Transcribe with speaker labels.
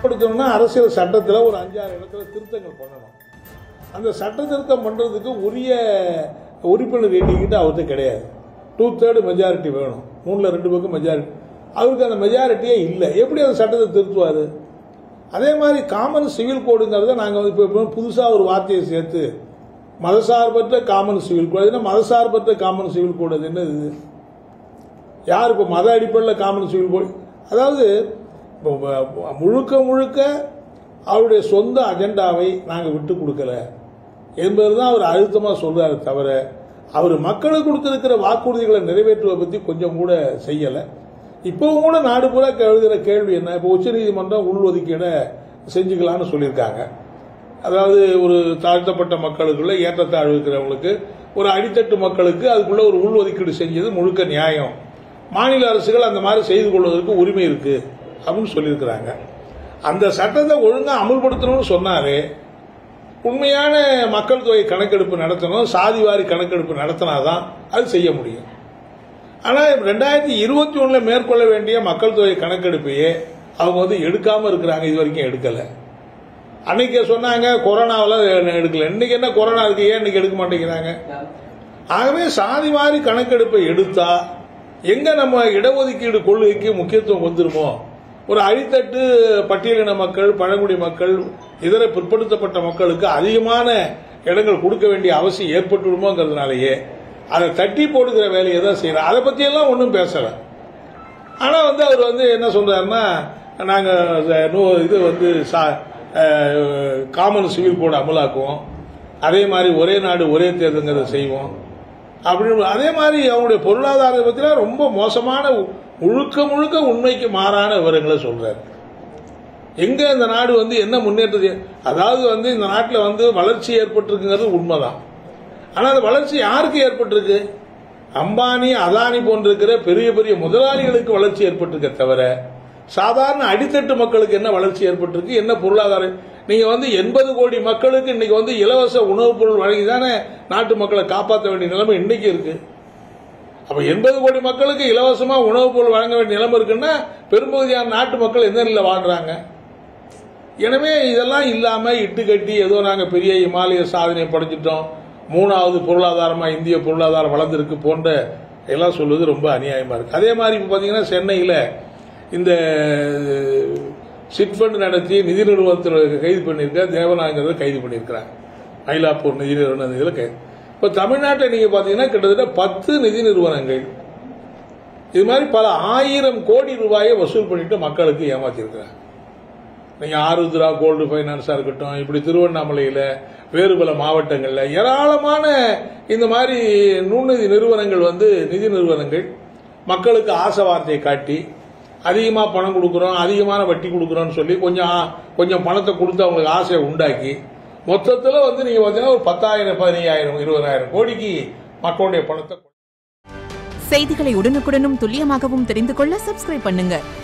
Speaker 1: கொடுக்கணும்னா அரசியல் சட்டத்தில் ஒரு அஞ்சாறு இடத்துல திருத்தங்கள் பண்ணணும் அந்த சட்ட திருத்தம் பண்ணுறதுக்கு உரிய உறுப்பினர் எண்ணிக்கிட்டு அவர்கிட்ட கிடையாது டூ தேர்டு மெஜாரிட்டி வேணும் மூணில் ரெண்டு பக்கம் மெஜாரிட்டி அவருக்கு அந்த மெஜாரிட்டியே இல்லை எப்படி அந்த சட்டத்தை திருத்துவார் அதே மாதிரி காமன் சிவில் கோடுங்கிறத நாங்கள் வந்து இப்போ புதுசாக ஒரு வார்த்தையை சேர்த்து மதசார்பற்ற காமன் சிவில் கோடு என்ன மதசார்பற்ற காமன் சிவில் கோடு அது என்னது இது யார் இப்போ மத அடிப்படையில் காமன் சிவில் கோடு அதாவது இப்போ வ- முழுக்க முழுக்க அவருடைய சொந்த அஜெண்டாவை நாங்கள் விட்டு கொடுக்கல என்பது தான் அவர் அழுத்தமாக சொல்றாரு தவிர அவர் மக்களுக்கு கொடுத்திருக்கிற வாக்குறுதிகளை நிறைவேற்றுவதை பற்றி கொஞ்சம் கூட செய்யலை இப்போவும் கூட நாடு பூரா எழுதுகிற கேள்வி என்ன இப்போ உச்சநீதிமன்றம் உள்ஒதுக்கீடை செஞ்சுக்கலாம்னு சொல்லியிருக்காங்க அதாவது ஒரு தாழ்த்தப்பட்ட மக்களுக்குள்ள ஏற்றத்தாழ்வு இருக்கிறவங்களுக்கு ஒரு அடித்தட்டு மக்களுக்கு அதுக்குள்ள ஒரு உள்ஒதுக்கீடு செஞ்சது முழுக்க நியாயம் மாநில அரசுகள் அந்த மாதிரி செய்து கொள்வதற்கு உரிமை இருக்கு அப்படின்னு சொல்லியிருக்கிறாங்க அந்த சட்டத்தை ஒழுங்கா அமல்படுத்தணும்னு சொன்னாரு உண்மையான மக்கள் தொகை கணக்கெடுப்பு நடத்தணும் சாதிவாரி கணக்கெடுப்பு நடத்தினாதான் அது செய்ய முடியும் ஆனால் ரெண்டாயிரத்தி இருபத்தி ஒண்ணுல மேற்கொள்ள வேண்டிய மக்கள் தொகை கணக்கெடுப்பையே அவங்க வந்து எடுக்காம இருக்கிறாங்க இது வரைக்கும் எடுக்கல அன்னைக்கு சொன்னாங்க கொரோனாவில் எடுக்கல இன்னைக்கு என்ன கொரோனா இருக்கு ஏன் இன்னைக்கு எடுக்க மாட்டேங்கிறாங்க ஆகவே சாதி வாரி கணக்கெடுப்பை எடுத்தா எங்க நம்ம இடஒதுக்கீடு கொள்கைக்கு முக்கியத்துவம் வந்துருமோ ஒரு அடித்தட்டு பட்டியலின மக்கள் பழங்குடி மக்கள் இதர பிற்படுத்தப்பட்ட மக்களுக்கு அதிகமான இடங்கள் கொடுக்க வேண்டிய அவசியம் ஏற்பட்டுடுமோங்கிறதுனாலயே அதை தட்டி போடுகிற வேலையை தான் செய்யறோம் அதை பற்றியெல்லாம் ஒன்றும் பேசலை ஆனால் வந்து அவர் வந்து என்ன சொல்றாருன்னா நாங்கள் இது வந்து சா- அஹ், காமன் சிவில் கோடு அமலாக்குவோம் அதே மாதிரி ஒரே நாடு ஒரே தேர்தலுங்கிறத செய்வோம் அப்படின்னு அதே மாதிரி அவங்களுடைய பொருளாதாரத்தை பற்றிலாம் ரொம்ப மோசமான உ- முழுக்க முழுக்க உண்மைக்கு மாறான விவரங்களை சொல்றாரு எங்க இந்த நாடு வந்து என்ன முன்னேற்றத்தை அதாவது வந்து இந்த நாட்டில் வந்து வளர்ச்சி ஏற்பட்டிருக்குங்கிறது உண்மைதான் ஆனா அந்த வளர்ச்சி யாருக்கு ஏற்பட்டிருக்கு அம்பானி அதானி போன்றிருக்கிற பெரிய பெரிய முதலாளிகளுக்கு வளர்ச்சி ஏற்பட்டிருக்க தவிர சாதாரண அடித்தட்டு மக்களுக்கு என்ன வளர்ச்சி ஏற்பட்டிருக்கு என்ன பொருளாதாரம் நீங்க வந்து எண்பது கோடி மக்களுக்கு இன்னைக்கு வந்து இலவச உணவுப் பொருள் வழங்கி தானே நாட்டு மக்களை காப்பாற்ற வேண்டிய நிலைமை இன்னைக்கு இருக்கு அப்ப எண்பது கோடி மக்களுக்கு இலவசமா உணவுப் பொருள் வழங்க வேண்டிய நிலைமை இருக்குன்னா பெரும்பகுதியான நாட்டு மக்கள் எந்த நிலையில வாழ்றாங்க எனவே இதெல்லாம் இல்லாம இட்டு கட்டி ஏதோ நாங்க பெரிய இமாலய சாதனை படைச்சிட்டோம் மூணாவது பொருளாதாரமா இந்திய பொருளாதாரம் வளர்ந்திருக்கு போன்ற எல்லாம் சொல்வது ரொம்ப அநியாயமா இருக்கு அதே மாதிரி இப்ப பாத்தீங்கன்னா சென்னையில இந்த சிட் ஃபண்ட் நடத்தி நிதி நிறுவனத்தில் கைது பண்ணியிருக்க தேவநாயகரை கைது பண்ணியிருக்கிறாங்க மயிலாப்பூர் நிதி நிறுவனம் இதில் கைது இப்போ தமிழ்நாட்டில் நீங்க பாத்தீங்கன்னா கிட்டத்தட்ட பத்து நிதி நிறுவனங்கள் இது மாதிரி பல ஆயிரம் கோடி ரூபாயை வசூல் பண்ணிட்டு மக்களுக்கு ஏமாத்திருக்கிறாங்க நீங்க ஆருத்ரா கோல்டு ஃபைனான்ஸா இருக்கட்டும் இப்படி திருவண்ணாமலையில வேறு பல மாவட்டங்கள்ல ஏராளமான இந்த மாதிரி நுண்நிதி நிறுவனங்கள் வந்து நிதி நிறுவனங்கள் மக்களுக்கு ஆசை வார்த்தையை காட்டி அதிகமாக பணம் கொடுக்குறோம் அதிகமான வட்டி கொடுக்குறோம்னு சொல்லி கொஞ்சம் கொஞ்சம் பணத்தை கொடுத்து அவங்களுக்கு ஆசையை உண்டாக்கி மொத்தத்தில் வந்து நீங்க பார்த்தீங்கன்னா ஒரு பத்தாயிரம் பதினையாயிரம் இருபதாயிரம் கோடிக்கு மக்களுடைய பணத்தை
Speaker 2: செய்திகளை உடனுக்குடனும் துல்லியமாகவும் தெரிந்து கொள்ள சப்ஸ்கிரைப் பண்ணுங்க